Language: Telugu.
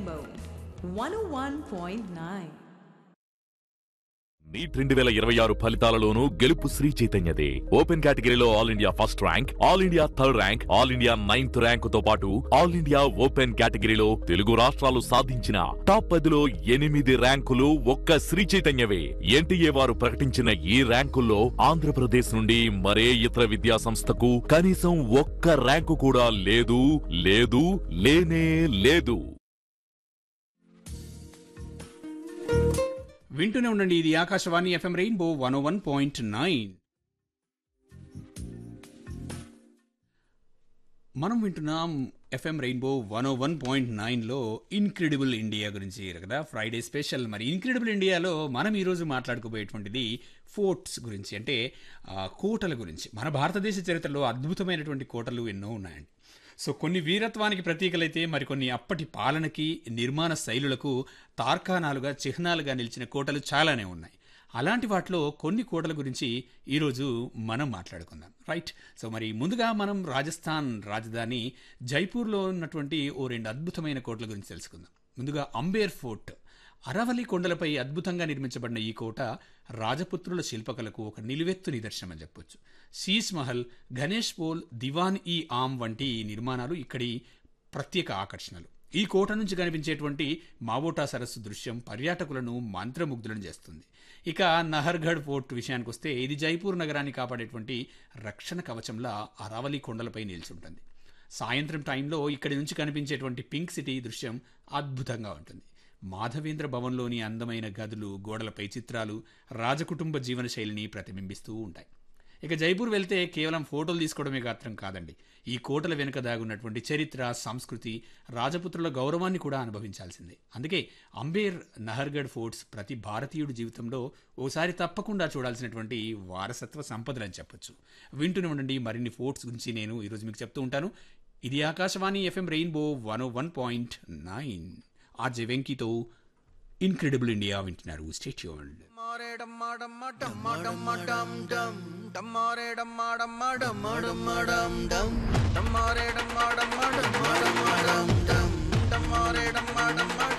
Rainbow 101.9. నీట్ రెండు వేల ఇరవై ఆరు ఫలితాలలోనూ గెలుపు శ్రీ చైతన్యదే ఓపెన్ కేటగిరీలో all India first rank all India third rank all India ninth rank తో పాటు ఆల్ ఇండియా ఓపెన్ కేటగిరీలో తెలుగు రాష్ట్రాలు సాధించిన టాప్ పదిలో ఎనిమిది ర్యాంకులు ఒక్క శ్రీ చైతన్యవే ఎన్టీఏ వారు ప్రకటించిన ఈ ర్యాంకుల్లో ఆంధ్రప్రదేశ్ నుండి మరే ఇతర విద్యా సంస్థకు కనీసం ఒక్క ర్యాంకు కూడా లేదు లేదు లేనే లేదు వింటూనే ఉండండి ఇది Akashvani FM rainbow one one point nine మనం వింటున్నాం FM rainbow one one point నైన్లో ఇన్క్రెడిబుల్ ఇండియా గురించి కదా ఫ్రైడే స్పెషల్ మరి ఇన్క్రెడిబుల్ ఇండియాలో మనం ఈరోజు మాట్లాడుకోబోయేటువంటిది ఫోర్ట్స్ గురించి అంటే ఆ, కోటల గురించి మన భారతదేశ చరిత్రలో అద్భుతమైనటువంటి కోటలు ఎన్నో ఉన్నాయండి సో కొన్ని వీరత్వానికి ప్రతీకలైతే మరికొన్ని అప్పటి పాలనకి నిర్మాణ శైలులకు తార్కాణాలుగా చిహ్నాలుగా నిలిచిన కోటలు చాలానే ఉన్నాయి అలాంటి వాటిలో కొన్ని కోటల గురించి ఈరోజు మనం మాట్లాడుకుందాం రైట్ సో మరి ముందుగా మనం రాజస్థాన్ రాజధాని జైపూర్లో ఉన్నటువంటి ఓ రెండు అద్భుతమైన కోటల గురించి తెలుసుకుందాం ముందుగా అంబేర్ ఫోర్ట్ అరవలి కొండలపై అద్భుతంగా నిర్మించబడిన ఈ కోట రాజపుత్రుల శిల్పకళకు ఒక నిలువెత్తు నిదర్శనం అని చెప్పొచ్చు శీస్ మహల్ గణేష్ పోల్ దివాన్ ఈ ఆమ్ వంటి నిర్మాణాలు ఇక్కడి ప్రత్యేక ఆకర్షణలు ఈ కోట నుంచి కనిపించేటువంటి మావోటా సరస్సు దృశ్యం పర్యాటకులను మంత్రముగ్ధులను చేస్తుంది ఇక నహర్గఢ్ ఫోర్ట్ విషయానికి వస్తే ఇది జైపూర్ నగరాన్ని కాపాడేటువంటి రక్షణ కవచంలా అరావలి కొండలపై నిల్చుంటుంది సాయంత్రం టైంలో ఇక్కడి నుంచి కనిపించేటువంటి పింక్ సిటీ దృశ్యం అద్భుతంగా ఉంటుంది మాధవేంద్ర భవన్లోని అందమైన గదులు గోడలపై చిత్రాలు రాజకుటుంబ జీవన శైలిని ప్రతిబింబిస్తూ ఉంటాయి ఇక జైపూర్ వెళ్తే కేవలం ఫోటోలు తీసుకోవడమే మాత్రం కాదండి ఈ కోటల వెనుక దాగున్నటువంటి చరిత్ర సంస్కృతి రాజపుత్రుల గౌరవాన్ని కూడా అనుభవించాల్సిందే అందుకే అంబేర్ నహర్గఢ్ ఫోర్ట్స్ ప్రతి భారతీయుడి జీవితంలో ఓసారి తప్పకుండా చూడాల్సినటువంటి వారసత్వ సంపదలని చెప్పొచ్చు వింటూనే ఉండండి మరిన్ని ఫోర్ట్స్ గురించి నేను ఈరోజు మీకు చెప్తూ ఉంటాను ఇది Akashvani FM rainbow one one point nine RJ వెంకీతో ఇన్క్రెడిబుల్ ఇండియా వింటున్నారు స్టేట్యూన్ డమ్మారే డమ్మా డమ్మా డమ్మా డమ్మా డమ్ డమ్ డమ్మారే డమ్మా డమ్మా డమ్మా డమ్మా డమ్ డమ్ డమ్మారే డమ్మా డమ్మా డమ్మా డమ్మా డమ్ డమ్ డమ్మారే డమ్మా డమ్మా